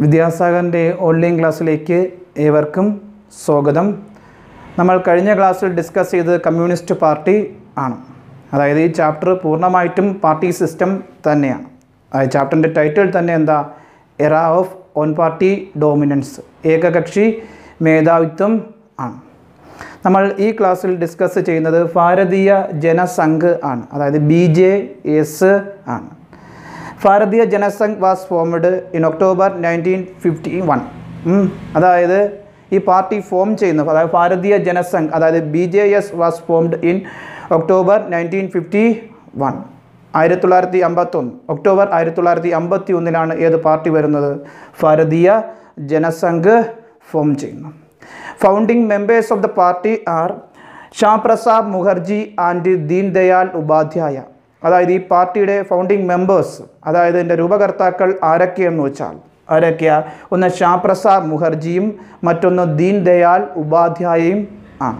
വിദ്യാസാഗറിൻ്റെ online ക്ലാസ്സിലേക്ക് ഏവർക്കും സ്വാഗതം നമ്മൾ കഴിഞ്ഞ ക്ലാസ്സിൽ ഡിസ്കസ് ചെയ്തത് കമ്മ്യൂണിസ്റ്റ് പാർട്ടി ആണ് അതായത് ഈ ചാപ്റ്റർ പൂർണ്ണമായിട്ടും പാർട്ടി സിസ്റ്റം തന്നെയാണ് അതായത് ചാപ്റ്ററിൻ്റെ ടൈറ്റിൽ തന്നെ എന്താ era of one party dominance ഏകകക്ഷി മേധാവിത്വം ആണ് നമ്മൾ ഈ ക്ലാസ്സിൽ ഡിസ്കസ് ചെയ്യുന്നത് ഭാരതീയ ജനസംഘ് ആണ് അതായത് ബി ജെ എസ് ആണ് Bharatiya Jansangh was formed in October nineteen fifty one അതായത് ഈ പാർട്ടി ഫോം ചെയ്യുന്നത് അതായത് ഭാരതീയ ജനസംഘ് അതായത് B J S was formed in October nineteen fifty one ആയിരത്തി തൊള്ളായിരത്തി അമ്പത്തൊന്ന് ഒക്ടോബർ ആയിരത്തി തൊള്ളായിരത്തി അമ്പത്തി ഒന്നിലാണ് ഏത് പാർട്ടി വരുന്നത് ഭാരതീയ ജനസംഘ് ഫോം ചെയ്യുന്നു founding members of the party are Shyamprasad Mukherjee and Deen Dayal Upadhyaya അതായത് ഈ പാർട്ടിയുടെ ഫൗണ്ടിങ് മെമ്പേഴ്സ് അതായത് ഇതിൻ്റെ രൂപകർത്താക്കൾ ആരൊക്കെയെന്ന് വെച്ചാൽ ആരൊക്കെയാ ഒന്ന് ശ്യാംപ്രസാദ് മുഖർജിയും മറ്റൊന്ന് ദീൻ ദയാൽ ഉപാധ്യായയും ആണ്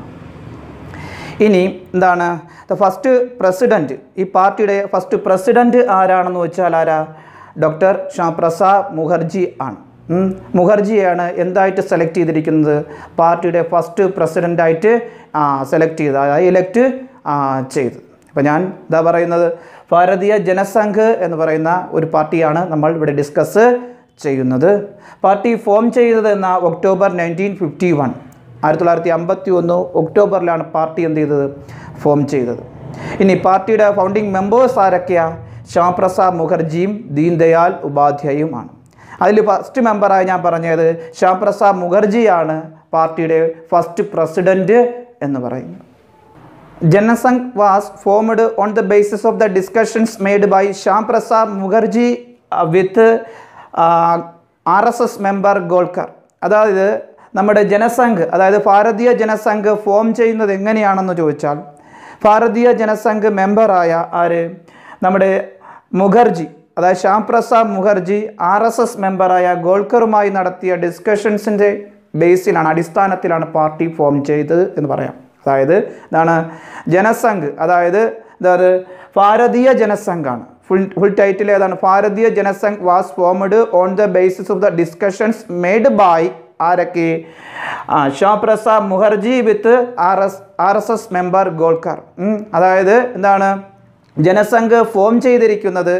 ഇനി എന്താണ് ദ ഫസ്റ്റ് പ്രസിഡൻറ്റ് ഈ പാർട്ടിയുടെ ഫസ്റ്റ് പ്രസിഡൻറ്റ് ആരാണെന്ന് വെച്ചാൽ ആരാ ഡോക്ടർ ശ്യാംപ്രസാദ് മുഖർജി ആണ് ഉം. മുഖർജിയാണ് എന്തായിട്ട് സെലക്ട് ചെയ്തിരിക്കുന്നത് പാർട്ടിയുടെ ഫസ്റ്റ് പ്രസിഡൻ്റായിട്ട് സെലക്ട് ചെയ്ത് അതായത് ഇലക്ട് ചെയ്ത് അപ്പോൾ ഞാൻ എന്താ പറയുന്നത് ഭാരതീയ ജനസംഘ് എന്ന് പറയുന്ന ഒരു പാർട്ടിയാണ് നമ്മൾ ഇവിടെ ഡിസ്കസ് ചെയ്യുന്നത് പാർട്ടി ഫോം ചെയ്തത് എന്ന ഒക്ടോബർ നയൻറ്റീൻ ഫിഫ്റ്റി വൺ ആയിരത്തി തൊള്ളായിരത്തി അമ്പത്തി ഒന്ന് ഒക്ടോബറിലാണ് പാർട്ടി എന്ത് ചെയ്തത് ഫോം ചെയ്തത് ഇനി പാർട്ടിയുടെ ഫൗണ്ടിങ് മെമ്പേഴ്സ് ആരൊക്കെയാ ശ്യാംപ്രസാദ് മുഖർജിയും ദീൻ ദയാൽ ഉപാധ്യായുമാണ് അതിൽ ഫസ്റ്റ് മെമ്പറായി ഞാൻ പറഞ്ഞത് ശ്യാംപ്രസാദ് മുഖർജിയാണ് പാർട്ടിയുടെ ഫസ്റ്റ് പ്രസിഡൻറ്റ് എന്ന് പറയുന്നത് Jansangh was formed on the basis of the discussions made by Shyam Prasad Mukherjee with R S S member Golwalkar അതായത് നമ്മുടെ ജനസംഘ് അതായത് ഭാരതീയ ജനസംഘ് ഫോം ചെയ്യുന്നത് എങ്ങനെയാണെന്ന് ചോദിച്ചാൽ ഭാരതീയ ജനസംഘ് മെമ്പറായ ആര് നമ്മുടെ മുഖർജി അതായത് Shyam Prasad Mukherjee R S S മെമ്പറായ ഗോൾക്കറുമായി നടത്തിയ ഡിസ്കഷൻസിൻ്റെ ബേസിലാണ് അടിസ്ഥാനത്തിലാണ് പാർട്ടി ഫോം ചെയ്തത് എന്ന് പറയാം അതായത് എന്താണ് ജനസംഘ് അതായത് അതായത് ഭാരതീയ ജനസംഘാണ് ഫുൾ ഫുൾ ടൈറ്റിൽ ഏതാണ് Bharatiya Jansangh was formed on the basis of the discussions made by ആരൊക്കെ ആ Shyamaprasad Mukherjee with R S R S S member Golwalkar ഉം, അതായത് എന്താണ് ജനസംഘ് ഫോം ചെയ്തിരിക്കുന്നത്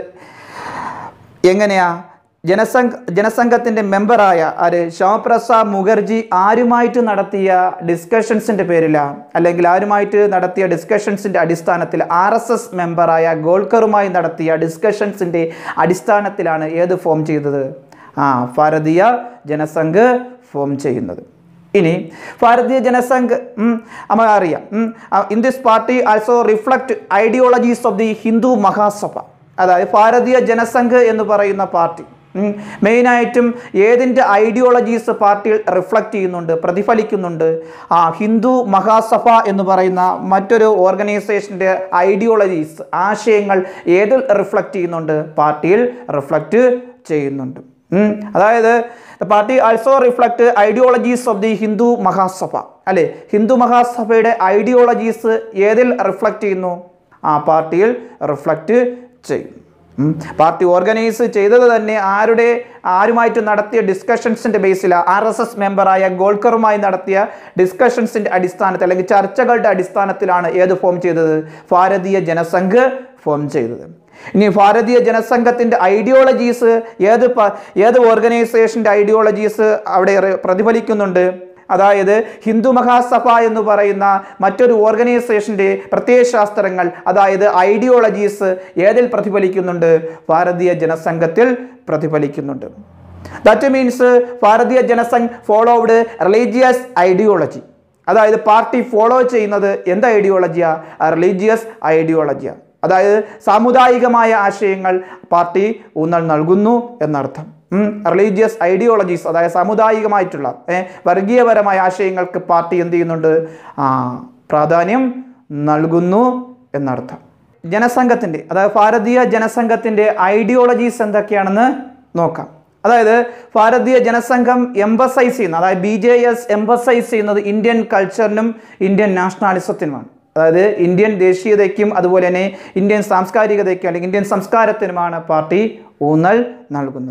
എങ്ങനെയാ ജനസംഘ ജനസംഘത്തിൻ്റെ മെമ്പറായ ആര് ശ്യാമപ്രസാദ് മുഖർജി ആരുമായിട്ട് നടത്തിയ ഡിസ്കഷൻസിൻ്റെ പേരില അല്ലെങ്കിൽ ആരുമായിട്ട് നടത്തിയ ഡിസ്കഷൻസിൻ്റെ അടിസ്ഥാനത്തിൽ ആർ എസ് എസ് മെമ്പറായ ഗോൾക്കറുമായി നടത്തിയ ഡിസ്കഷൻസിൻ്റെ അടിസ്ഥാനത്തിലാണ് ഏത് ഫോം ചെയ്തത് ആ ഭാരതീയ ജനസംഘ് ഫോം ചെയ്യുന്നത് ഇനി ഭാരതീയ ജനസംഘ് നമ്മൾ അറിയാം in this party also reflect ideologies of the Hindu Mahasabha അതായത് ഭാരതീയ ജനസംഘ് എന്ന് പറയുന്ന പാർട്ടി മെയിനായിട്ടും ഏതിൻ്റെ ഐഡിയോളജീസ് പാർട്ടിയിൽ റിഫ്ലക്റ്റ് ചെയ്യുന്നുണ്ട് പ്രതിഫലിക്കുന്നുണ്ട് ആ ഹിന്ദു മഹാസഭ എന്ന് പറയുന്ന മറ്റൊരു ഓർഗനൈസേഷൻ്റെ ഐഡിയോളജീസ് ആശയങ്ങൾ ഏതിൽ റിഫ്ലക്റ്റ് ചെയ്യുന്നുണ്ട് പാർട്ടിയിൽ റിഫ്ലക്റ്റ് ചെയ്യുന്നുണ്ട് ഉം. അതായത് party also reflect ideologies of the Hindu Mahasabha അല്ലെ ഹിന്ദു മഹാസഭയുടെ ഐഡിയോളജീസ് ഏതിൽ റിഫ്ലക്റ്റ് ചെയ്യുന്നു ആ പാർട്ടിയിൽ റിഫ്ലക്റ്റ് ചെയ്യും ഉം. പാർട്ടി ഓർഗനൈസ് ചെയ്തത് തന്നെ ആരുടെ ആരുമായിട്ട് നടത്തിയ ഡിസ്കഷൻസിൻ്റെ ബേസിലാണ് ആർ എസ് എസ് മെമ്പറായ ഗോൾക്കറുമായി നടത്തിയ ഡിസ്കഷൻസിൻ്റെ അടിസ്ഥാനത്തിൽ അല്ലെങ്കിൽ ചർച്ചകളുടെ അടിസ്ഥാനത്തിലാണ് ഏത് ഫോം ചെയ്തത് ഭാരതീയ ജനസംഘ് ഫോം ചെയ്തത് ഇനി ഭാരതീയ ജനസംഘത്തിൻ്റെ ഐഡിയോളജീസ് ഏത് പ- ഏത് ഓർഗനൈസേഷൻ്റെ ഐഡിയോളജീസ് അവിടെ റെ- പ്രതിഫലിക്കുന്നുണ്ട് അതായത് ഹിന്ദു മഹാസഭ എന്ന് പറയുന്ന മറ്റൊരു ഓർഗനൈസേഷൻ്റെ പ്രത്യയശാസ്ത്രങ്ങൾ അതായത് ഐഡിയോളജീസ് ഏതിൽ പ്രതിഫലിക്കുന്നുണ്ട് ഭാരതീയ ജനസംഘത്തിൽ പ്രതിഫലിക്കുന്നുണ്ട് that means Bharatiya Jansangh followed religious ideology അതായത് പാർട്ടി ഫോളോ ചെയ്യുന്നത് എന്ത് ഐഡിയോളജിയാ റിലീജിയസ് ഐഡിയോളജിയാ അതായത് സാമുദായികമായ ആശയങ്ങൾ പാർട്ടി ഊന്നൽ നൽകുന്നു എന്നർത്ഥം റിലീജിയസ് ഐഡിയോളജീസ് അതായത് സാമുദായികമായിട്ടുള്ള ഏ, വർഗീയപരമായ ആശയങ്ങൾക്ക് പാർട്ടി എന്ത് ചെയ്യുന്നുണ്ട് ആ പ്രാധാന്യം നൽകുന്നു എന്നർത്ഥം ജനസംഘത്തിൻ്റെ അതായത് ഭാരതീയ ജനസംഘത്തിൻ്റെ ഐഡിയോളജീസ് എന്തൊക്കെയാണെന്ന് നോക്കാം അതായത് ഭാരതീയ ജനസംഘം എംബസൈസ് ചെയ്യുന്ന അതായത് ബി ജെ എസ് എംബസൈസ് ചെയ്യുന്നത് ഇന്ത്യൻ കൾച്ചറിനും ഇന്ത്യൻ നാഷണാലിസത്തിനുമാണ് അതായത് ഇന്ത്യൻ ദേശീയതയ്ക്കും അതുപോലെ തന്നെ ഇന്ത്യൻ സാംസ്കാരികതയ്ക്കും അല്ലെങ്കിൽ ഇന്ത്യൻ സംസ്കാരത്തിനുമാണ് പാർട്ടി ഊന്നൽ നൽകുന്നത്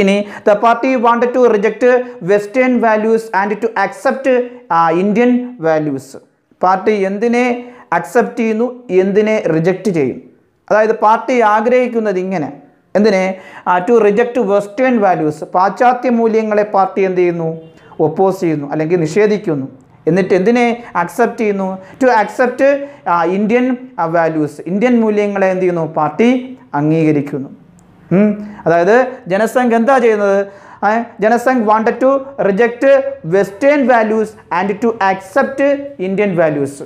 ഇനി the party wanted to reject western values and to accept Indian values party എന്തിനെ അക്സെപ്റ്റ് ചെയ്യുന്നു എന്തിനെ റിജക്റ്റ് ചെയ്യും അതായത് പാർട്ടി ആഗ്രഹിക്കുന്നത് ഇങ്ങനെ എന്തിനെ ടു റിജക്റ്റ് വെസ്റ്റേൺ വാല്യൂസ് പാശ്ചാത്യ മൂല്യങ്ങളെ പാർട്ടി എന്ത് ചെയ്യുന്നു ഒപ്പോസ് ചെയ്യുന്നു അല്ലെങ്കിൽ നിഷേധിക്കുന്നു എന്നിട്ട് എന്തിനെ അക്സെപ്റ്റ് ചെയ്യുന്നു to accept Indian values Indian മൂല്യങ്ങളെ എന്ത് ചെയ്യുന്നു പാർട്ടി അംഗീകരിക്കുന്നു ഉം. അതായത് ജനസംഘ് എന്താ ചെയ്യുന്നത് ആ, Jansangh wanted to reject western values and to accept Indian values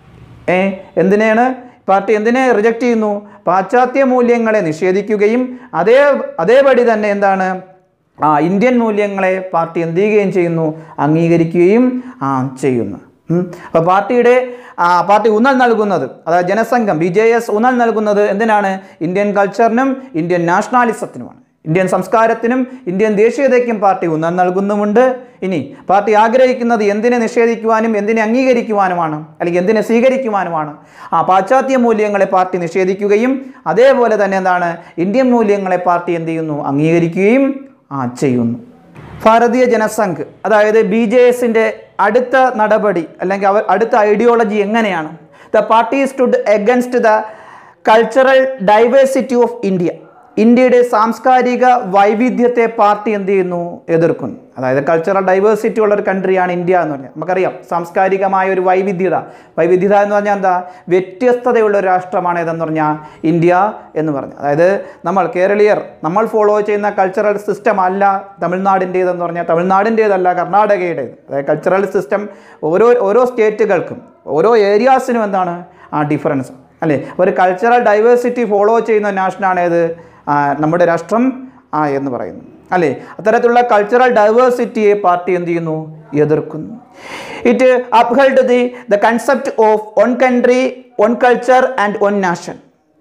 ഏ എന്തിനെയാണ് പാർട്ടി എന്തിനെ റിജക്റ്റ് ചെയ്യുന്നു പാശ്ചാത്യ മൂല്യങ്ങളെ നിഷേധിക്കുകയും അതേ അതേപടി തന്നെ എന്താണ് ആ ഇന്ത്യൻ മൂല്യങ്ങളെ പാർട്ടി എന്ത് ചെയ്യുകയും ചെയ്യുന്നു അംഗീകരിക്കുകയും ആ ചെയ്യുന്നു അപ്പോൾ പാർട്ടിയുടെ ആ, പാർട്ടി ഊന്നൽ നൽകുന്നത് അതായത് ജനസംഘം ബി ജെ എസ് ഊന്നൽ നൽകുന്നത് എന്തിനാണ് ഇന്ത്യൻ കൾച്ചറിനും ഇന്ത്യൻ നാഷണാലിസത്തിനുമാണ് ഇന്ത്യൻ സംസ്കാരത്തിനും ഇന്ത്യൻ ദേശീയതയ്ക്കും പാർട്ടി ഊന്നൽ നൽകുന്നുമുണ്ട് ഇനി പാർട്ടി ആഗ്രഹിക്കുന്നത് എന്തിനെ നിഷേധിക്കുവാനും എന്തിനെ അംഗീകരിക്കുവാനുമാണ് അല്ലെങ്കിൽ എന്തിനെ സ്വീകരിക്കുവാനുമാണ് ആ പാശ്ചാത്യ മൂല്യങ്ങളെ പാർട്ടി നിഷേധിക്കുകയും അതേപോലെ തന്നെ എന്താണ് ഇന്ത്യൻ മൂല്യങ്ങളെ പാർട്ടി എന്ത് ചെയ്യുന്നു അംഗീകരിക്കുകയും ആ ചെയ്യുന്നു ഭാരതീയ ജനസംഘ് അതായത് ബി ജെ എസിൻ്റെ അടുത്ത നടപടി അല്ലെങ്കിൽ അവർ അടുത്ത ഐഡിയോളജി എങ്ങനെയാണ് the party stood against the cultural diversity of India ഇന്ത്യയുടെ സാംസ്കാരിക വൈവിധ്യത്തെ പാർട്ടി എന്ത് ചെയ്യുന്നു എതിർക്കുന്നു അതായത് കൾച്ചറൽ ഡൈവേഴ്സിറ്റി ഉള്ള ഒരു കൺട്രിയാണ് ഇന്ത്യ എന്ന് പറഞ്ഞാൽ നമുക്കറിയാം സാംസ്കാരികമായ ഒരു വൈവിധ്യത വൈവിധ്യത എന്ന് പറഞ്ഞാൽ എന്താ വ്യത്യസ്തതയുള്ള ഒരു രാഷ്ട്രമാണ് ഏതെന്ന് പറഞ്ഞാൽ ഇന്ത്യ എന്ന് പറഞ്ഞു അതായത് നമ്മൾ കേരളീയർ നമ്മൾ ഫോളോ ചെയ്യുന്ന കൾച്ചറൽ സിസ്റ്റം അല്ല തമിഴ്നാടിൻ്റേതെന്ന് പറഞ്ഞാൽ തമിഴ്നാടിൻ്റേതല്ല കർണാടകയുടേത് അതായത് കൾച്ചറൽ സിസ്റ്റം ഓരോ ഓരോ സ്റ്റേറ്റുകൾക്കും ഓരോ ഏരിയാസിനും എന്താണ് ആ ഡിഫറൻസ് അല്ലേ ഒരു കൾച്ചറൽ ഡൈവേഴ്സിറ്റി ഫോളോ ചെയ്യുന്ന നാഷനാണ് ഏത് ആ, നമ്മുടെ രാഷ്ട്രം ആ എന്ന് പറയുന്നു അല്ലേ അത്തരത്തിലുള്ള കൾച്ചറൽ ഡൈവേഴ്സിറ്റിയെ പാർട്ടി എന്ത് ചെയ്യുന്നു എതിർക്കുന്നു it upheld the the concept of one country one culture and one nation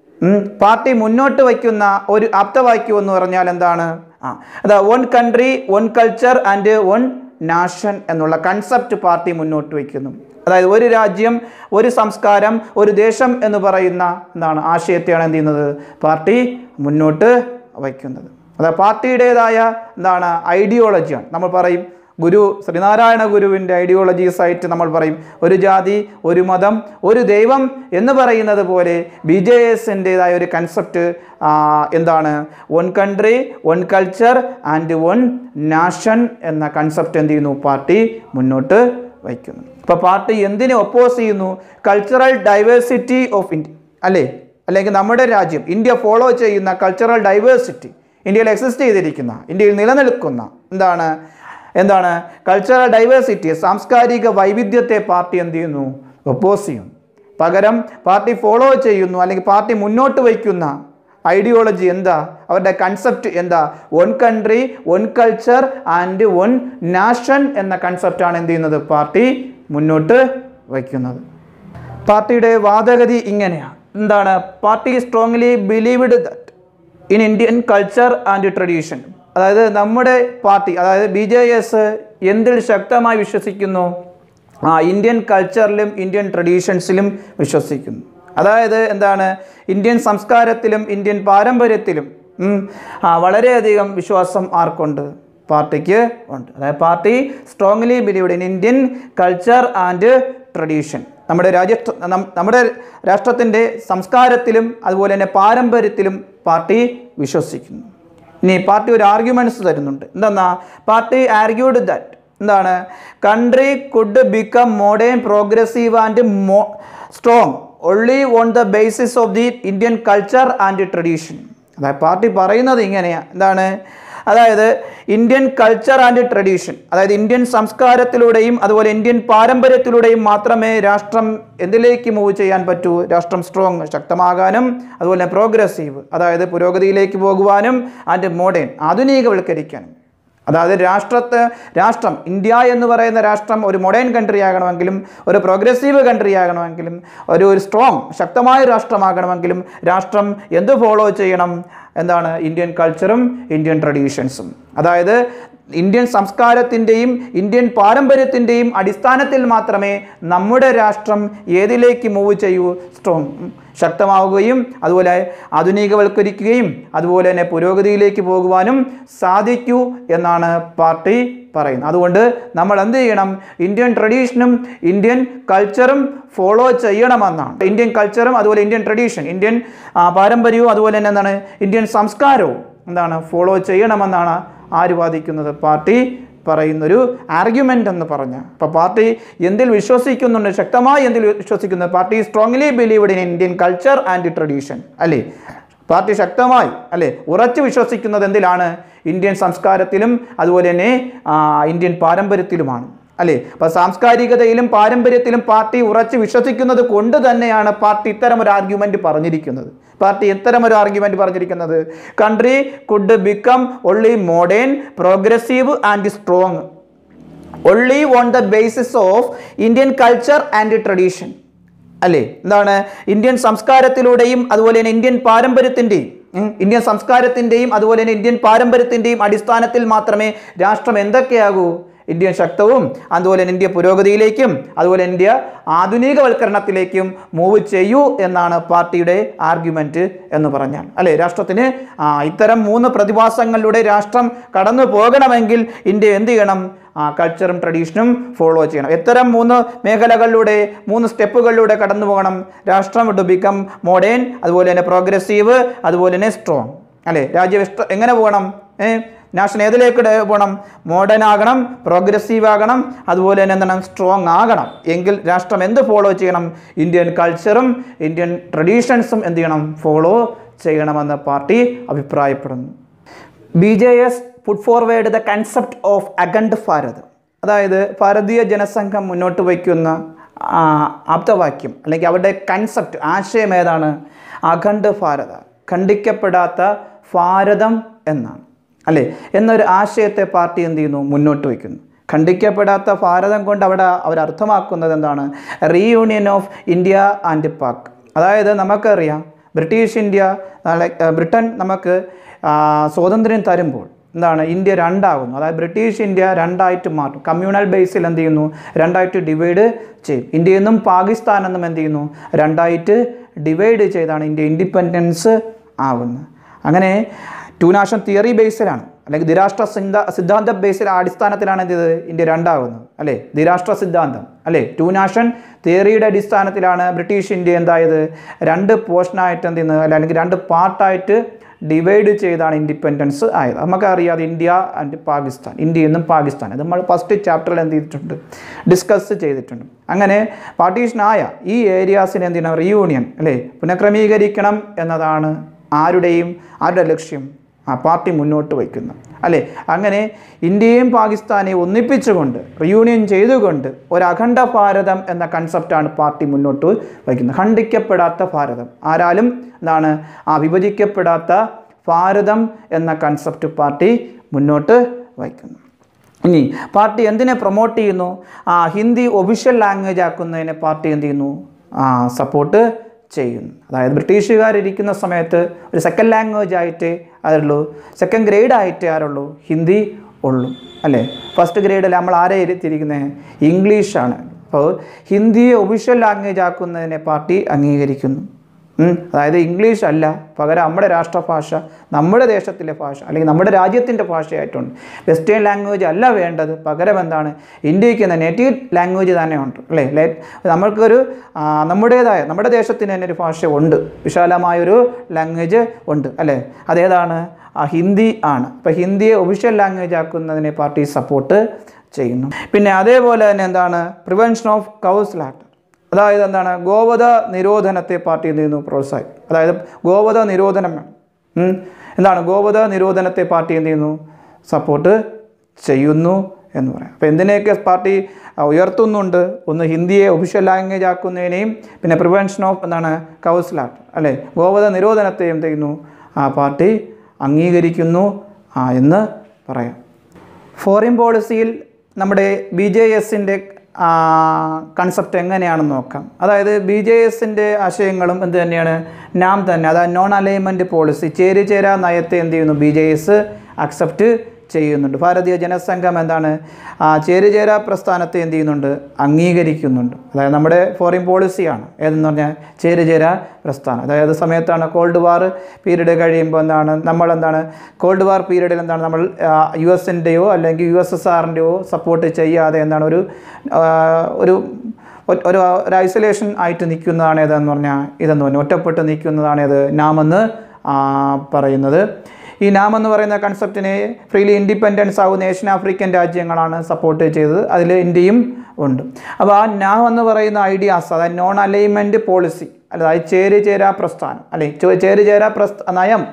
party മുന്നോട്ട് വയ്ക്കുന്ന ഒരു ആപ്തവാക്യം എന്ന് പറഞ്ഞാൽ എന്താണ് ആ അതാ one country one culture and one nation എന്നുള്ള കൺസെപ്റ്റ് പാർട്ടി മുന്നോട്ട് വയ്ക്കുന്നു അതായത് ഒരു രാജ്യം ഒരു സംസ്കാരം ഒരു ദേശം എന്ന് പറയുന്ന എന്താണ് ആശയത്തെയാണ് എന്ത് ചെയ്യുന്നത് പാർട്ടി മുന്നോട്ട് വയ്ക്കുന്നത് അത് പാർട്ടിയുടേതായ എന്താണ് ഐഡിയോളജിയാണ് നമ്മൾ പറയും ഗുരു ശ്രീനാരായണ ഗുരുവിൻ്റെ ഐഡിയോളജീസ് ആയിട്ട് നമ്മൾ പറയും ഒരു ജാതി ഒരു മതം ഒരു ദൈവം എന്ന് പറയുന്നത് പോലെ ബി ജെ എസിൻ്റെതായ ഒരു കൺസെപ്റ്റ് എന്താണ് one country one culture and one nation എന്ന കൺസെപ്റ്റ് എന്ത് ചെയ്യുന്നു പാർട്ടി മുന്നോട്ട് വയ്ക്കുന്നു അപ്പോൾ പാർട്ടി എന്തിനെ ഒപ്പോസ് ചെയ്യുന്നു കൾച്ചറൽ ഡൈവേഴ്സിറ്റി ഓഫ് ഇന്ത്യ അല്ലേ അല്ലെങ്കിൽ നമ്മുടെ രാജ്യം ഇന്ത്യ ഫോളോ ചെയ്യുന്ന കൾച്ചറൽ ഡൈവേഴ്സിറ്റി ഇന്ത്യയിൽ എക്സിസ്റ്റ് ചെയ്തിരിക്കുന്ന ഇന്ത്യയിൽ നിലനിൽക്കുന്ന എന്താണ് എന്താണ് കൾച്ചറൽ ഡൈവേഴ്സിറ്റി സാംസ്കാരിക വൈവിധ്യത്തെ പാർട്ടി എന്ത് ചെയ്യുന്നു ഒപ്പോസ് ചെയ്യുന്നു പകരം പാർട്ടി ഫോളോ ചെയ്യുന്നു അല്ലെങ്കിൽ പാർട്ടി മുന്നോട്ട് വയ്ക്കുന്ന ഐഡിയോളജി എന്താ അവരുടെ കൺസെപ്റ്റ് എന്താ one country one culture and one nation എന്ന കൺസെപ്റ്റാണ് എന്ത് ചെയ്യുന്നത് പാർട്ടി മുന്നോട്ട് വയ്ക്കുന്നത് പാർട്ടിയുടെ വാദഗതി ഇങ്ങനെയാണ് എന്താണ് party strongly believed that in Indian culture and tradition അതായത് നമ്മുടെ പാർട്ടി അതായത് ബി ജെ എസ് എന്തിൽ ശക്തമായി വിശ്വസിക്കുന്നു ആ ഇന്ത്യൻ കൾച്ചറിലും ഇന്ത്യൻ ട്രഡീഷൻസിലും വിശ്വസിക്കുന്നു അതായത് എന്താണ് ഇന്ത്യൻ സംസ്കാരത്തിലും ഇന്ത്യൻ പാരമ്പര്യത്തിലും ഉം, ആ, വളരെയധികം വിശ്വാസം ആർക്കുണ്ട് പാർട്ടിക്ക് ഉണ്ട് അതായത് party strongly believed in Indian culture and tradition നമ്മുടെ രാജ്യ നമ്മുടെ രാഷ്ട്രത്തിൻ്റെ സംസ്കാരത്തിലും അതുപോലെ തന്നെ പാരമ്പര്യത്തിലും പാർട്ടി വിശ്വസിക്കുന്നു ഇനി പാർട്ടി ഒരു ആർഗ്യുമെൻറ്റ്സ് തരുന്നുണ്ട് എന്തെന്നാ പാർട്ടി ആർഗ്യൂഡ് ദാറ്റ് എന്താണ് country could become modern progressive and more strong only on the basis of the Indian culture and tradition അതായത് പാർട്ടി പറയുന്നത് ഇങ്ങനെയാണ് എന്താണ് അതായത് ഇന്ത്യൻ കൾച്ചർ ആൻഡ് ട്രഡീഷൻ അതായത് ഇന്ത്യൻ സംസ്കാരത്തിലൂടെയും അതുപോലെ ഇന്ത്യൻ പാരമ്പര്യത്തിലൂടെയും മാത്രമേ രാഷ്ട്രം എന്തിലേക്ക് മൂവ് ചെയ്യാൻ പറ്റൂ രാഷ്ട്രം സ്ട്രോങ് ശക്തമാകാനും അതുപോലെ പ്രോഗ്രസീവ് അതായത് പുരോഗതിയിലേക്ക് പോകുവാനും ആൻഡ് മോഡേൺ ആധുനികവൽക്കരിക്കാനും അതായത് രാഷ്ട്രത്തെ രാഷ്ട്രം ഇന്ത്യ എന്ന് പറയുന്ന രാഷ്ട്രം ഒരു മോഡേൺ കൺട്രി ആകണമെങ്കിലും ഒരു പ്രോഗ്രസീവ് കൺട്രി ആകണമെങ്കിലും ഒരു ഒരു സ്ട്രോങ് ശക്തമായ രാഷ്ട്രമാകണമെങ്കിലും രാഷ്ട്രം എന്ത് ഫോളോ ചെയ്യണം എന്താണ് ഇന്ത്യൻ കൾച്ചറും ഇന്ത്യൻ ട്രഡീഷൻസും അതായത് ഇന്ത്യൻ സംസ്കാരത്തിൻ്റെയും ഇന്ത്യൻ പാരമ്പര്യത്തിൻ്റെയും അടിസ്ഥാനത്തിൽ മാത്രമേ നമ്മുടെ രാഷ്ട്രം ഏതിലേക്ക് മൂവ് ചെയ്യൂ സ്ട്രോങ് ശക്തമാവുകയും അതുപോലെ ആധുനികവൽക്കരിക്കുകയും അതുപോലെ തന്നെ പുരോഗതിയിലേക്ക് പോകുവാനും സാധിക്കൂ എന്നാണ് പാർട്ടി പറയുന്നത് അതുകൊണ്ട് നമ്മൾ എന്ത് ചെയ്യണം ഇന്ത്യൻ ട്രഡീഷനും ഇന്ത്യൻ കൾച്ചറും ഫോളോ ചെയ്യണമെന്നാണ് ഇന്ത്യൻ കൾച്ചറും അതുപോലെ ഇന്ത്യൻ ട്രഡീഷൻ ഇന്ത്യൻ ആ, പാരമ്പര്യവും അതുപോലെ തന്നെ എന്താണ് ഇന്ത്യൻ സംസ്കാരവും എന്താണ് ഫോളോ ചെയ്യണമെന്നാണ് ആര് വാദിക്കുന്നത് പാർട്ടി പറയുന്നൊരു ആർഗ്യുമെൻ്റ് എന്ന് പറഞ്ഞ അപ്പോൾ പാർട്ടി എന്തിൽ വിശ്വസിക്കുന്നുണ്ട് ശക്തമായി എന്തിൽ വിശ്വസിക്കുന്നു party strongly believed in Indian culture and tradition അല്ലേ പാർട്ടി ശക്തമായി അല്ലേ ഉറച്ചു വിശ്വസിക്കുന്നത് എന്തിലാണ് ഇന്ത്യൻ സംസ്കാരത്തിലും അതുപോലെ തന്നെ ആ, ഇന്ത്യൻ പാരമ്പര്യത്തിലുമാണ് അല്ലേ അപ്പോൾ സാംസ്കാരികതയിലും പാരമ്പര്യത്തിലും പാർട്ടി ഉറച്ചു വിശ്വസിക്കുന്നത് കൊണ്ട് തന്നെയാണ് പാർട്ടി ഇത്തരം ഒരു ആർഗ്യുമെന്റ് പറഞ്ഞിരിക്കുന്നത് പാർട്ടി ഇത്തരം ഒരു ആർഗ്യുമെന്റ് പറഞ്ഞിരിക്കുന്നത് country could become only modern progressive and strong only on the basis of Indian culture and tradition അല്ലേ എന്താണ് ഇന്ത്യൻ സംസ്കാരത്തിലൂടെയും അതുപോലെ തന്നെ ഇന്ത്യൻ പാരമ്പര്യത്തിൻ്റെയും ഉം, ഇന്ത്യൻ സംസ്കാരത്തിൻ്റെയും അതുപോലെ തന്നെ ഇന്ത്യൻ പാരമ്പര്യത്തിൻ്റെയും അടിസ്ഥാനത്തിൽ മാത്രമേ രാഷ്ട്രം എന്തൊക്കെയാകൂ ഇന്ത്യ ശക്തവും അതുപോലെ തന്നെ ഇന്ത്യ പുരോഗതിയിലേക്കും അതുപോലെ ഇന്ത്യ ആധുനികവൽക്കരണത്തിലേക്കും മൂവ് ചെയ്യൂ എന്നാണ് പാർട്ടിയുടെ ആർഗ്യുമെന്റ് എന്ന് പറഞ്ഞാൽ അല്ലേ രാഷ്ട്രത്തിന് ആ, ഇത്തരം മൂന്ന് പ്രതിഭാസങ്ങളിലൂടെ രാഷ്ട്രം കടന്നു പോകണമെങ്കിൽ ഇന്ത്യ എന്ത് ചെയ്യണം ആ കൾച്ചറും ട്രഡീഷനും ഫോളോ ചെയ്യണം എത്തരം മൂന്ന് മേഖലകളിലൂടെ മൂന്ന് സ്റ്റെപ്പുകളിലൂടെ കടന്നു പോകണം രാഷ്ട്രം ടു ബിക്കം മോഡേൺ അതുപോലെ തന്നെ പ്രോഗ്രസീവ് അതുപോലെ തന്നെ സ്ട്രോങ് അല്ലേ രാജ്യം ഇഷ്ട എങ്ങനെ പോകണം ഏ നാഷൻ ഏതിലേക്ക് ഡെ- പോകണം മോഡേൺ ആകണം പ്രോഗ്രസീവ് ആകണം അതുപോലെ തന്നെ എന്താണ് സ്ട്രോങ് ആകണം എങ്കിൽ രാഷ്ട്രം എന്ത് ഫോളോ ചെയ്യണം ഇന്ത്യൻ കൾച്ചറും ഇന്ത്യൻ ട്രഡീഷൻസും എന്ത് ചെയ്യണം ഫോളോ ചെയ്യണമെന്ന് പാർട്ടി അഭിപ്രായപ്പെടുന്നു B J S put forward the concept of Akhand Bharat അതായത് ഭാരതീയ ജനസംഘം മുന്നോട്ട് വയ്ക്കുന്ന ആ, ആപ്തവാക്യം അല്ലെങ്കിൽ അവരുടെ കൺസെപ്റ്റ് ആശയം ഏതാണ് അഖണ്ഡ് ഭാരത ഖണ്ഡിക്കപ്പെടാത്ത ഭാരതം എന്നാണ് അല്ലേ എന്നൊരു ആശയത്തെ പാർട്ടി എന്ത് ചെയ്യുന്നു മുന്നോട്ട് വയ്ക്കുന്നു ഖണ്ഡിക്കപ്പെടാത്ത ഭാരതം കൊണ്ട് അവിടെ അവർ അർത്ഥമാക്കുന്നത് എന്താണ് reunion of India and Pak അതായത് നമുക്കറിയാം ബ്രിട്ടീഷ് ഇന്ത്യ like, ആ, ബ്രിട്ടൻ നമുക്ക് ആ, സ്വാതന്ത്ര്യം തരുമ്പോൾ എന്താണ് ഇന്ത്യ രണ്ടാകുന്നു അതായത് ബ്രിട്ടീഷ് ഇന്ത്യ രണ്ടായിട്ട് മാറ്റും കമ്മ്യൂണൽ ബേസിൽ എന്ത് ചെയ്യുന്നു രണ്ടായിട്ട് ഡിവൈഡ് ചെയ്യും ഇന്ത്യയിൽ നിന്നും പാകിസ്ഥാൻ എന്നും എന്ത് ചെയ്യുന്നു രണ്ടായിട്ട് ഡിവൈഡ് ചെയ്താണ് ഇന്ത്യ ഇൻഡിപെൻഡൻസ് ആകുന്നത് അങ്ങനെ ടു നാഷൻ തിയറി ബേസിലാണ് അല്ലെങ്കിൽ ദ്വിരാഷ്ട്ര സിദ്ധാ സിദ്ധാന്ത ബേസിൽ അടിസ്ഥാനത്തിലാണ് എന്ത് ചെയ്തത് ഇന്ത്യ രണ്ടാകുന്നത് അല്ലേ ദ്വിരാഷ്ട്ര സിദ്ധാന്തം അല്ലേ ടു നാഷൻ തിയറിയുടെ അടിസ്ഥാനത്തിലാണ് ബ്രിട്ടീഷ് ഇന്ത്യ എന്തായത് രണ്ട് പോർഷനായിട്ട് എന്ത് ചെയ്യുന്നത് അല്ല അല്ലെങ്കിൽ രണ്ട് പാർട്ടായിട്ട് ഡിവൈഡ് ചെയ്താണ് ഇൻഡിപെൻഡൻസ് ആയത് നമുക്കറിയാം ഇന്ത്യ ആൻഡ് പാകിസ്ഥാൻ ഇന്ത്യ എന്നും പാകിസ്ഥാൻ അത് നമ്മൾ ഫസ്റ്റ് ചാപ്റ്ററിൽ എന്ത് ചെയ്തിട്ടുണ്ട് ഡിസ്കസ് ചെയ്തിട്ടുണ്ട് അങ്ങനെ പാർട്ടീഷനായ ഈ ഏരിയാസിനെ എന്ത് ചെയ്യണം റീയൂണിയൻ അല്ലേ പുനഃക്രമീകരിക്കണം എന്നതാണ് ആരുടെയും ആരുടെ ലക്ഷ്യം ആ പാർട്ടി മുന്നോട്ട് വയ്ക്കുന്നു അല്ലേ അങ്ങനെ ഇന്ത്യയും പാകിസ്ഥാനെയും ഒന്നിപ്പിച്ചുകൊണ്ട് റിയൂണിയൻ ചെയ്തുകൊണ്ട് ഒരു അഖണ്ഡ ഭാരതം എന്ന കൺസെപ്റ്റാണ് പാർട്ടി മുന്നോട്ട് വയ്ക്കുന്നത് ഖണ്ഡിക്കപ്പെടാത്ത ഭാരതം ആരാലും എന്താണ് ആ വിഭജിക്കപ്പെടാത്ത ഭാരതം എന്ന കൺസെപ്റ്റ് പാർട്ടി മുന്നോട്ട് വയ്ക്കുന്നു ഇനി പാർട്ടി എന്തിനെ പ്രൊമോട്ട് ചെയ്യുന്നു ആ ഹിന്ദി ഒഫീഷ്യൽ ലാംഗ്വേജ് ആക്കുന്നതിനെ പാർട്ടി എന്ത് ചെയ്യുന്നു ആ സപ്പോർട്ട് ചെയ്യുന്നു അതായത് ബ്രിട്ടീഷുകാരിരിക്കുന്ന സമയത്ത് ഒരു സെക്കൻഡ് ലാംഗ്വേജ് ആയിട്ട് ആരുള്ളൂ സെക്കൻഡ് ഗ്രേഡ് ആയിട്ട് ആരുള്ളൂ ഹിന്ദി ഉള്ളൂ അല്ലേ ഫസ്റ്റ് ഗ്രേഡിൽ നമ്മൾ ആരെ ഇരുത്തിയിരിക്കുന്നത് ഇംഗ്ലീഷാണ് അപ്പോൾ ഹിന്ദിയെ ഒഫീഷ്യൽ ലാംഗ്വേജ് ആക്കുന്നതിനെ പാർട്ടി അംഗീകരിക്കുന്നു ഉം. അതായത് ഇംഗ്ലീഷ് അല്ല പകരം നമ്മുടെ രാഷ്ട്രഭാഷ നമ്മുടെ ദേശത്തിലെ ഭാഷ അല്ലെങ്കിൽ നമ്മുടെ രാജ്യത്തിൻ്റെ ഭാഷയായിട്ടുണ്ട് വെസ്റ്റേൺ ലാംഗ്വേജ് അല്ല വേണ്ടത് പകരം എന്താണ് ഇന്ത്യക്ക് തന്നെ നേറ്റീവ് ലാംഗ്വേജ് തന്നെ ഉണ്ട് അല്ലേ ലേ നമ്മൾക്കൊരു ആ, നമ്മുടേതായ നമ്മുടെ ദേശത്തിന് തന്നെ ഒരു ഭാഷ ഉണ്ട് വിശാലമായൊരു ലാംഗ്വേജ് ഉണ്ട് അല്ലേ അതേതാണ് ആ ഹിന്ദി ആണ് അപ്പോൾ ഹിന്ദിയെ ഒഫീഷ്യൽ ലാംഗ്വേജ് ആക്കുന്നതിനെ പാർട്ടി സപ്പോർട്ട് ചെയ്യുന്നു പിന്നെ അതേപോലെ തന്നെ എന്താണ് പ്രിവെൻഷൻ ഓഫ് കൗസ് ലാക്ട് അതായത് എന്താണ് ഗോവധ നിരോധനത്തെ പാർട്ടി എന്ത് ചെയ്യുന്നു പ്രോത്സാഹിക്കും അതായത് ഗോവധ നിരോധനം വേണം ഉം. എന്താണ് ഗോവധ നിരോധനത്തെ പാർട്ടി എന്ത് ചെയ്യുന്നു സപ്പോർട്ട് ചെയ്യുന്നു എന്ന് പറയാം അപ്പോൾ എന്തിനെയൊക്കെ പാർട്ടി ആ, ഉയർത്തുന്നുണ്ട് ഒന്ന് ഹിന്ദിയെ ഒഫീഷ്യൽ ലാംഗ്വേജ് ആക്കുന്നതിനെയും പിന്നെ പ്രിവെൻഷൻ ഓഫ് എന്താണ് കൗസിലാട്ട് അല്ലേ ഗോവധ നിരോധനത്തെ എന്ത് ചെയ്യുന്നു ആ പാർട്ടി അംഗീകരിക്കുന്നു ആ എന്ന് പറയാം ഫോറിൻ പോളിസിയിൽ നമ്മുടെ ബി ജെ എസിൻ്റെ കൺസെപ്റ്റ് എങ്ങനെയാണെന്ന് നോക്കാം അതായത് ബി ജെ എസിൻ്റെ ആശയങ്ങളും എന്ത് തന്നെയാണ് നാം തന്നെ അതായത് നോൺ അലൈൻമെൻറ്റ് പോളിസി ചേരി ചേരാ നയത്തെ എന്ത് ചെയ്യുന്നു ബി ജെ എസ് അക്സെപ്റ്റ് ചെയ്യുന്നുണ്ട് ഭാരതീയ ജനസംഘം എന്താണ് ആ ചേരുചേരാ പ്രസ്ഥാനത്തെ എന്ത് ചെയ്യുന്നുണ്ട് അംഗീകരിക്കുന്നുണ്ട് അതായത് നമ്മുടെ ഫോറിൻ പോളിസിയാണ് ഏതെന്ന് പറഞ്ഞാൽ ചേരുചേരാ പ്രസ്ഥാനം അതായത് സമയത്താണ് കോൾഡ് വാർ പീരീഡ് കഴിയുമ്പോൾ എന്താണ് നമ്മൾ എന്താണ് കോൾഡ് വാർ പീരീഡിൽ എന്താണ് നമ്മൾ യു എസിൻ്റെയോ അല്ലെങ്കിൽ യു എസ് എസ് ആറിൻ്റെയോ സപ്പോർട്ട് ചെയ്യാതെ എന്താണ് ഒരു ആ, ഒരു ഒ- ഒരു ഒരു ഐസൊലേഷൻ ആയിട്ട് നിൽക്കുന്നതാണ് ഏതെന്ന് പറഞ്ഞാൽ ഇതെന്ന് പറഞ്ഞാൽ ഒറ്റപ്പെട്ട് നിൽക്കുന്നതാണ് ഇത് നാമെന്ന് ആ, പറയുന്നത് ഈ നാം എന്ന് പറയുന്ന കൺസെപ്റ്റിനെ ഫ്രീലി ഇൻഡിപെൻഡൻസ് ആവുന്ന ഏഷ്യൻ ആഫ്രിക്കൻ രാജ്യങ്ങളാണ് സപ്പോർട്ട് ചെയ്തത് അതിൽ ഇന്ത്യയും ഉണ്ട് അപ്പോൾ ആ നാം എന്ന് പറയുന്ന ഐഡിയാസ് അതായത് നോൺ അലൈൻമെൻറ്റ് പോളിസി അതായത് ചേരി ചേരാ പ്രസ്ഥാനം അല്ലെ ചോ- ചേരി ചേരാ പ്രസ്ഥ നയം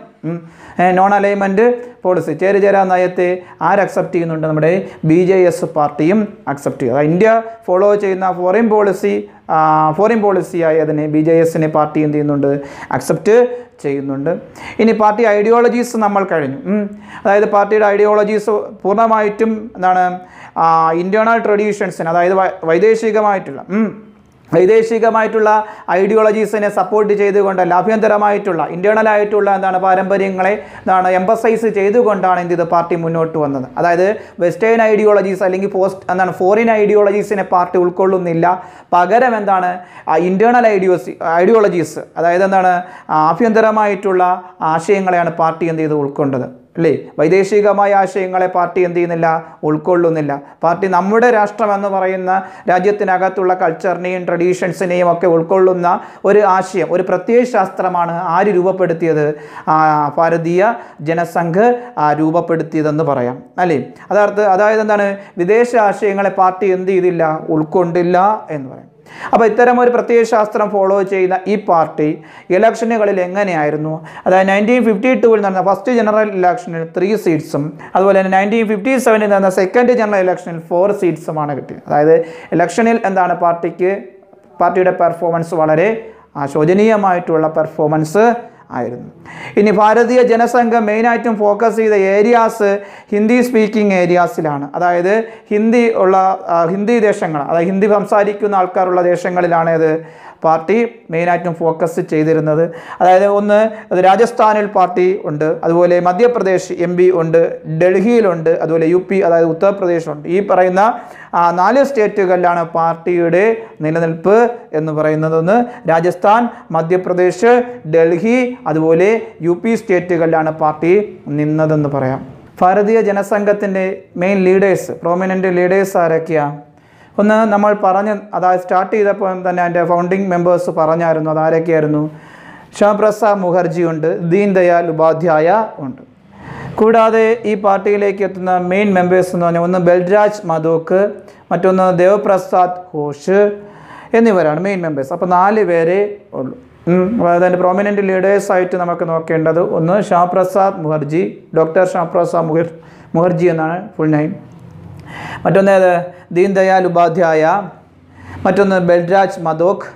നോൺ അലൈൻമെൻറ്റ് പോളിസി ചേരി ചേരാ നയത്തെ ആര് അക്സെപ്റ്റ് ചെയ്യുന്നുണ്ട് നമ്മുടെ ബി ജെ എസ് പാർട്ടിയും അക്സെപ്റ്റ് ചെയ്യും അതായത് ഇന്ത്യ ഫോളോ ചെയ്യുന്ന ഫോറിൻ പോളിസി ഫോറിൻ പോളിസിയായി അതിനെ ബി ജെ എസിനെ പാർട്ടി എന്ത് ചെയ്യുന്നുണ്ട് അക്സെപ്റ്റ് ചെയ്യുന്നുണ്ട് ഇനി പാർട്ടി ഐഡിയോളജീസ് നമ്മൾ കഴിഞ്ഞു ഉം. അതായത് പാർട്ടിയുടെ ഐഡിയോളജീസ് പൂർണ്ണമായിട്ടും എന്താണ് ഇൻറ്റേർണൽ ട്രഡീഷൻസിന് അതായത് വൈ- വൈദേശികമായിട്ടുള്ള ഉം, വൈദേശികമായിട്ടുള്ള ഐഡിയോളജീസിനെ സപ്പോർട്ട് ചെയ്തുകൊണ്ടല്ല ആഭ്യന്തരമായിട്ടുള്ള ഇൻറ്റേർണൽ ആയിട്ടുള്ള എന്താണ് പാരമ്പര്യങ്ങളെ എന്താണ് എംബസൈസ് ചെയ്തുകൊണ്ടാണ് എന്ത് ഇത് പാർട്ടി മുന്നോട്ട് വന്നത് അതായത് വെസ്റ്റേൺ ഐഡിയോളജീസ് അല്ലെങ്കിൽ പോസ്റ്റ് എന്താണ് ഫോറിൻ ഐഡിയോളജീസിനെ പാർട്ടി ഉൾക്കൊള്ളുന്നില്ല പകരം എന്താണ് ഇൻറ്റേർണൽ ഐഡിയോസി ഐഡിയോളജീസ് അതായത് എന്താണ് ആഭ്യന്തരമായിട്ടുള്ള ആശയങ്ങളെയാണ് പാർട്ടി എന്ത് ചെയ്ത് ഉൾക്കൊണ്ടത് അല്ലേ വൈദേശികമായ ആശയങ്ങളെ പാർട്ടി എന്ത് ചെയ്യുന്നില്ല ഉൾക്കൊള്ളുന്നില്ല പാർട്ടി നമ്മുടെ രാഷ്ട്രം എന്ന് പറയുന്ന രാജ്യത്തിനകത്തുള്ള കൾച്ചറിനെയും ട്രഡീഷൻസിനെയും ഒക്കെ ഉൾക്കൊള്ളുന്ന ഒരു ആശയം ഒരു പ്രത്യയ ശാസ്ത്രമാണ് ആര് രൂപപ്പെടുത്തിയത് ആ, ഭാരതീയ ജനസംഘ് ആ, രൂപപ്പെടുത്തിയതെന്ന് പറയാം അല്ലേ അതായത് അതായത് എന്താണ് വിദേശ ആശയങ്ങളെ പാർട്ടി എന്ത് ചെയ്തില്ല ഉൾക്കൊണ്ടില്ല എന്ന് പറയാം അപ്പോൾ ഇത്തരം ഒരു പ്രത്യയ ശാസ്ത്രം ഫോളോ ചെയ്യുന്ന ഈ പാർട്ടി ഇലക്ഷനുകളിൽ എങ്ങനെയായിരുന്നു അതായത് നയൻറ്റീൻ ഫിഫ്റ്റി ടൂവിൽ നടന്ന ഫസ്റ്റ് ജനറൽ ഇലക്ഷനിൽ ത്രീ സീറ്റ്സും അതുപോലെ തന്നെ നയൻറ്റീൻ ഫിഫ്റ്റി സെവനിൽ നടന്ന സെക്കൻഡ് ജനറൽ ഇലക്ഷനിൽ ഫോർ സീറ്റ്സുമാണ് കിട്ടിയത് അതായത് ഇലക്ഷനിൽ എന്താണ് പാർട്ടിക്ക് പാർട്ടിയുടെ പെർഫോമൻസ് വളരെ ആ, ശോചനീയമായിട്ടുള്ള പെർഫോമൻസ് ആയിരുന്നു ഇനി ഭാരതീയ ജനസംഘം മെയിനായിട്ടും ഫോക്കസ് ചെയ്ത ഏരിയാസ് ഹിന്ദി സ്പീക്കിംഗ് ഏരിയാസിലാണ് അതായത് ഹിന്ദി ഉള്ള ആ, ഹിന്ദി ദേശങ്ങൾ അതായത് ഹിന്ദി സംസാരിക്കുന്ന ആൾക്കാരുള്ള ദേശങ്ങളിലാണ് ഇത് പാർട്ടി മെയിനായിട്ടും ഫോക്കസ് ചെയ്തിരുന്നത് അതായത് ഒന്ന് അത് രാജസ്ഥാനിൽ പാർട്ടി ഉണ്ട് അതുപോലെ മധ്യപ്രദേശ് എം പി ഉണ്ട് ഡൽഹിയിലുണ്ട് അതുപോലെ യു പി അതായത് ഉത്തർപ്രദേശുണ്ട് ഈ പറയുന്ന ആ, നാല് സ്റ്റേറ്റുകളിലാണ് പാർട്ടിയുടെ നിലനിൽപ്പ് എന്ന് പറയുന്നതൊന്ന് രാജസ്ഥാൻ മധ്യപ്രദേശ് ഡൽഹി അതുപോലെ യു പി സ്റ്റേറ്റുകളിലാണ് പാർട്ടി നിന്നതെന്ന് പറയാം ഭാരതീയ ജനസംഘത്തിൻ്റെ മെയിൻ ലീഡേഴ്സ് പ്രോമിനൻ്റ് ലീഡേഴ്സ് ആരൊക്കെയാണ് ഒന്ന് നമ്മൾ പറഞ്ഞ് അതായത് സ്റ്റാർട്ട് ചെയ്തപ്പോൾ തന്നെ അതിൻ്റെ ഫൗണ്ടിങ് മെമ്പേഴ്സ് പറഞ്ഞായിരുന്നു അതാരൊക്കെയായിരുന്നു ശ്യാമപ്രസാദ് മുഖർജി ഉണ്ട് ദീൻ ദയാൽ ഉപാധ്യായ ഉണ്ട് കൂടാതെ ഈ പാർട്ടിയിലേക്ക് എത്തുന്ന മെയിൻ മെമ്പേഴ്സ് എന്ന് പറഞ്ഞാൽ ഒന്ന് ബൽരാജ് മധോക്ക് മറ്റൊന്ന് ദേവപ്രസാദ് ഘോഷ് എന്നിവരാണ് മെയിൻ മെമ്പേഴ്സ് അപ്പോൾ നാല് പേരേ ഉള്ളൂ ഉം, അതായത് അതിൻ്റെ പ്രോമിനൻ്റ് ലീഡേഴ്സായിട്ട് നമുക്ക് നോക്കേണ്ടത് ഒന്ന് ശ്യാമപ്രസാദ് മുഖർജി ഡോക്ടർ ശ്യാമപ്രസാദ് മുഖർ മുഖർജി എന്നാണ് ഫുൾ നെയിം മറ്റൊന്ന് ഏത് ദീൻ ദയാൽ ഉപാധ്യായ മറ്റൊന്ന് ബൽരാജ് മധോക്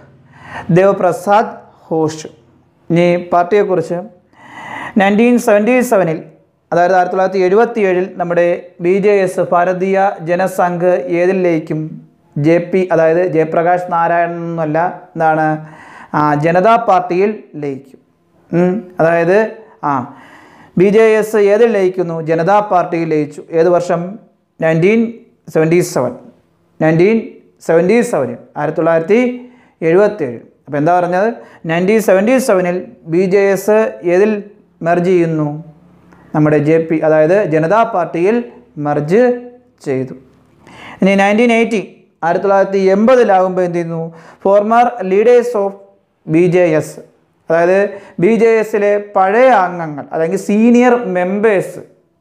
ദേവപ്രസാദ് ഘോഷ് ഇനി പാർട്ടിയെക്കുറിച്ച് നയൻറ്റീൻ സെവൻറ്റി സെവനിൽ അതായത് ആയിരത്തി തൊള്ളായിരത്തി എഴുപത്തി ഏഴിൽ നമ്മുടെ ബി ജെ എസ് ഭാരതീയ ജനസംഘ് ഏതിൽ ലയിക്കും ജെ പി അതായത് ജയപ്രകാശ് നാരായണൻ എന്നല്ല എന്താണ് ആ, ജനതാ പാർട്ടിയിൽ ലയിക്കും ഉം, അതായത് ആ ബി ജെ എസ് ഏതിൽ ലയിക്കുന്നു ജനതാ പാർട്ടിയിൽ ലയിച്ചു ഏത് വർഷം nineteen seventy seven nineteen seventy സെവനിൽ ആയിരത്തി തൊള്ളായിരത്തി എഴുപത്തേഴ് അപ്പോൾ എന്താ പറഞ്ഞത് നയൻറ്റീൻ സെവൻറ്റി സെവനിൽ ബി ജെ എസ് ഏതിൽ മെർജ് ചെയ്യുന്നു നമ്മുടെ ജെ പി അതായത് ജനതാ പാർട്ടിയിൽ മെർജ് ചെയ്തു ഇനി നയൻറ്റീൻ എയ്റ്റി ആയിരത്തി തൊള്ളായിരത്തി എൺപതിലാകുമ്പോൾ എന്ത് ചെയ്യുന്നു former leaders of B J S അതായത് ബി ജെ എസിലെ പഴയ അംഗങ്ങൾ അല്ലെങ്കിൽ സീനിയർ മെമ്പേഴ്സ്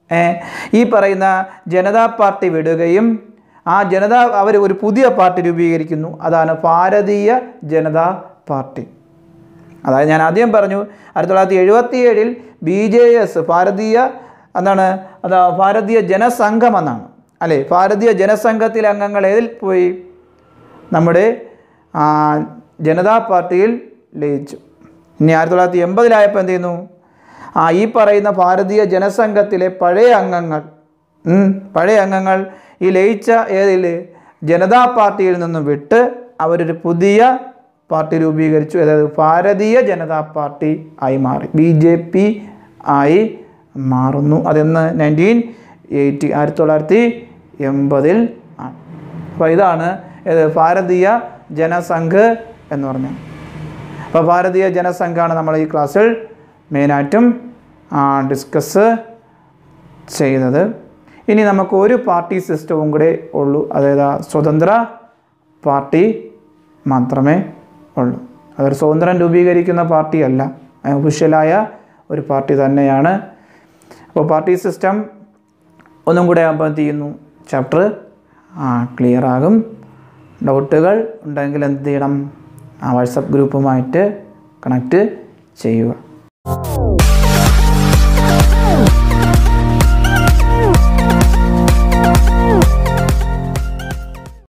ഈ പറയുന്ന ജനതാ പാർട്ടി വിടുകയും ആ ജനതാ അവർ ഒരു പുതിയ പാർട്ടി രൂപീകരിക്കുന്നു അതാണ് ഭാരതീയ ജനതാ പാർട്ടി അതായത് ഞാൻ ആദ്യം പറഞ്ഞു ആയിരത്തി തൊള്ളായിരത്തി എഴുപത്തി ഏഴിൽ ബി ജെ എസ് ഭാരതീയ എന്താണ് അതാ ഭാരതീയ ജനസംഘം എന്നാണ് അല്ലേ ഭാരതീയ ജനസംഘത്തിലെ അംഗങ്ങൾ ഏതിൽ പോയി നമ്മുടെ ആ, ജനതാ പാർട്ടിയിൽ ലയിച്ചു ഇനി ആയിരത്തി തൊള്ളായിരത്തി എൺപതിലായപ്പോൾ എന്ത് ചെയ്യുന്നു ആ ഈ പറയുന്ന ഭാരതീയ ജനസംഘത്തിലെ പഴയ അംഗങ്ങൾ ഉം, പഴയ അംഗങ്ങൾ ഈ ലയിച്ച ഏതിൽ ജനതാ പാർട്ടിയിൽ നിന്നും വിട്ട് അവരൊരു പുതിയ പാർട്ടി രൂപീകരിച്ചു അതായത് ഭാരതീയ ജനതാ പാർട്ടി ആയി മാറി ബി ജെ പി ആയി മാറുന്നു അതെന്ന് നയൻറ്റീൻ എയ്റ്റി ആയിരത്തി തൊള്ളായിരത്തി എൺപതിൽ ആണ് അപ്പോൾ ഇതാണ് ഏത് ഭാരതീയ ജനസംഘ് എന്ന് പറഞ്ഞത് അപ്പോൾ ഭാരതീയ ജനസംഘാണ് നമ്മൾ ഈ ക്ലാസ്സിൽ മെയിനായിട്ടും ഡിസ്കസ് ചെയ്യുന്നത് ഇനി നമുക്ക് ഒരു പാർട്ടി സിസ്റ്റവും കൂടെ ഉള്ളൂ അതായത് സ്വതന്ത്ര പാർട്ടി മാത്രമേ ഉള്ളൂ അതൊരു സ്വതന്ത്രം രൂപീകരിക്കുന്ന പാർട്ടിയല്ല ഒഫീഷ്യലായ ഒരു പാർട്ടി തന്നെയാണ് അപ്പോൾ പാർട്ടി സിസ്റ്റം ഒന്നും കൂടെ ആകുമ്പോൾ എന്ത് ചെയ്യുന്നു ചാപ്റ്റർ ആ ക്ലിയർ ആകും ഡൗട്ടുകൾ ഉണ്ടെങ്കിൽ എന്ത് ചെയ്യണം ആ വാട്സപ്പ് ഗ്രൂപ്പുമായിട്ട് കണക്റ്റ് ചെയ്യുക